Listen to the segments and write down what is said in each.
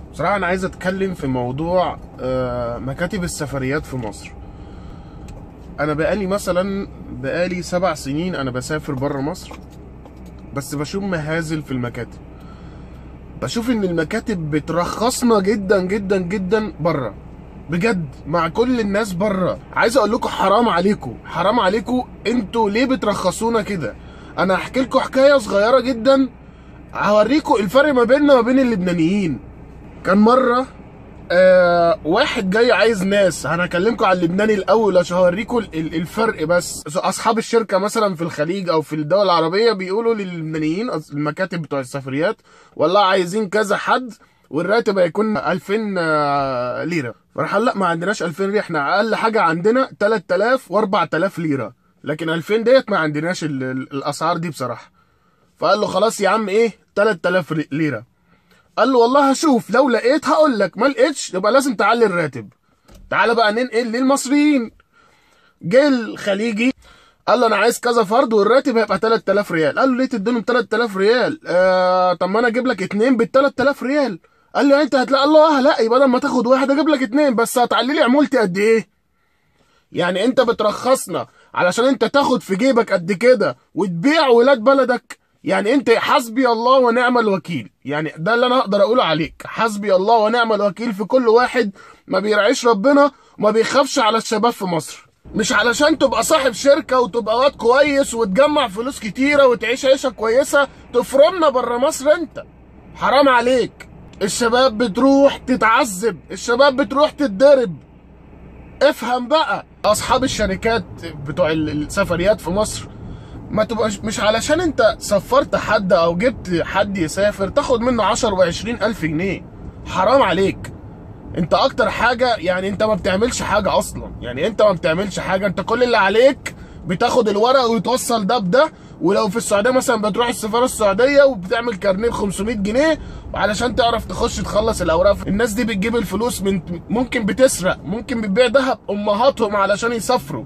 بصراحة أنا عايز أتكلم في موضوع آه، مكاتب السفريات في مصر أنا بقالي مثلا بقالي سبع سنين أنا بسافر بره مصر بس بشوف مهازل في المكاتب بشوف إن المكاتب بترخصنا جدا جدا جدا بره بجد مع كل الناس بره عايز اقول لكم حرام عليكم حرام عليكم انتوا ليه بترخصونا كده انا هحكي لكم حكايه صغيره جدا هوريكم الفرق ما بيننا وما بين اللبنانيين كان مره آه واحد جاي عايز ناس انا هكلمكم على اللبناني الاول عشان هوريكم ال- ال- الفرق بس اصحاب الشركه مثلا في الخليج او في الدول العربيه بيقولوا للبنانيين أص- المكاتب بتوع السفريات والله عايزين كذا حد والراتب هيكون 2000 آه، ليره فراح قال لا ما عندناش 2000 ليره احنا اقل حاجه عندنا 3000 و4000 ليره لكن 2000 ديت ما عندناش ال- ال- الاسعار دي بصراحه فقال له خلاص يا عم ايه 3000 ر- ليره قال له والله هشوف لو لقيت هقول لك ما لقيتش يبقى لازم تعلي الراتب تعالى بقى ننقل للمصريين جه الخليجي قال له انا عايز كذا فرد والراتب هيبقى 3000 ريال قال له ليه تدينهم 3000 ريال آه طب ما انا اجيب لك اتنين بال 3000 ريال قال له يعني انت هتلاقي قال له اه هلاقي بدل ما تاخد واحد اجيب لك اتنين بس هتعلي لي عمولتي قد ايه يعني انت بترخصنا علشان انت تاخد في جيبك قد كده وتبيع ولاد بلدك يعني انت حسبي الله ونعم الوكيل يعني ده اللي انا اقدر اقوله عليك حسبي الله ونعم الوكيل في كل واحد ما بيرعيش ربنا وما بيخافش على الشباب في مصر مش علشان تبقى صاحب شركة وتبقى واد كويس وتجمع فلوس كتيرة وتعيش عيشة كويسة تفرمنا بره مصر انت حرام عليك الشباب بتروح تتعذب الشباب بتروح تتضرب افهم بقى اصحاب الشركات بتوع ال- السفريات في مصر ما تبقاش مش علشان انت سفرت حد او جبت حد يسافر تاخد منه 10 و20 الف جنيه حرام عليك انت اكتر حاجة يعني انت ما بتعملش حاجة اصلا يعني انت ما بتعملش حاجة انت كل اللي عليك بتاخد الورق وتوصل ده بده ولو في السعودية مثلا بتروح السفارة السعودية وبتعمل كارنيه ب 500 جنيه علشان تعرف تخش تخلص الاوراق الناس دي بتجيب الفلوس من ممكن بتسرق ممكن بتبيع ذهب امهاتهم علشان يسافروا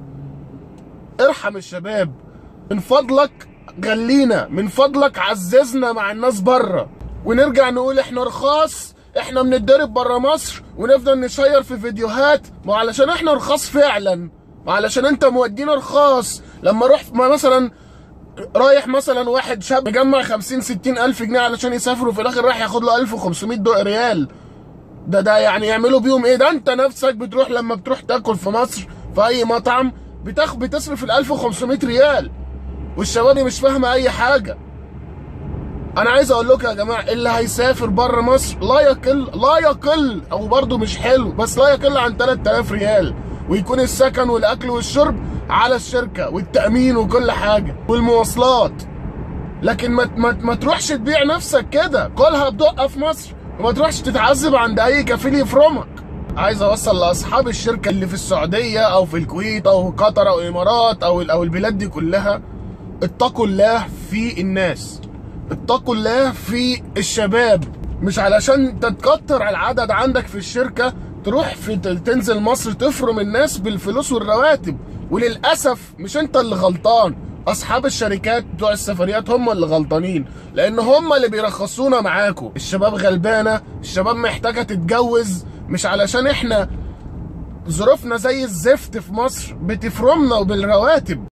ارحم الشباب من فضلك غلينا من فضلك عززنا مع الناس بره ونرجع نقول احنا رخاص احنا بنتضرب بره مصر ونفضل نشير في فيديوهات ما علشان احنا رخاص فعلا ما علشان انت مودينا رخاص لما اروح ما مثلا رايح مثلا واحد شاب مجمع 50 60 الف جنيه علشان يسافر وفي الاخر رايح ياخد له 1500 دو- ريال ده ده يعني يعملوا بيهم ايه ده انت نفسك بتروح لما بتروح تاكل في مصر في اي مطعم بتاخد بتصرف ال 1500 ريال والشباب دي مش فاهمه اي حاجه انا عايز اقول لكم يا جماعه اللي هيسافر بره مصر لا يقل لا يقل او برضه مش حلو بس لا يقل عن 3000 ريال ويكون السكن والاكل والشرب على الشركه والتامين وكل حاجه والمواصلات لكن ما ما, ما تروحش تبيع نفسك كده كلها بدقه في مصر وما تروحش تتعذب عند اي كفيل يفرمك عايز اوصل لاصحاب الشركه اللي في السعوديه او في الكويت او قطر او الامارات او او البلاد دي كلها اتقوا الله في الناس اتقوا الله في الشباب مش علشان انت تكتر العدد عندك في الشركه تروح في تنزل مصر تفرم الناس بالفلوس والرواتب وللاسف مش انت اللي غلطان اصحاب الشركات بتوع السفريات هم اللي غلطانين لان هم اللي بيرخصونا معاكم الشباب غلبانه الشباب محتاجه تتجوز مش علشان احنا ظروفنا زي الزفت في مصر بتفرمنا بالرواتب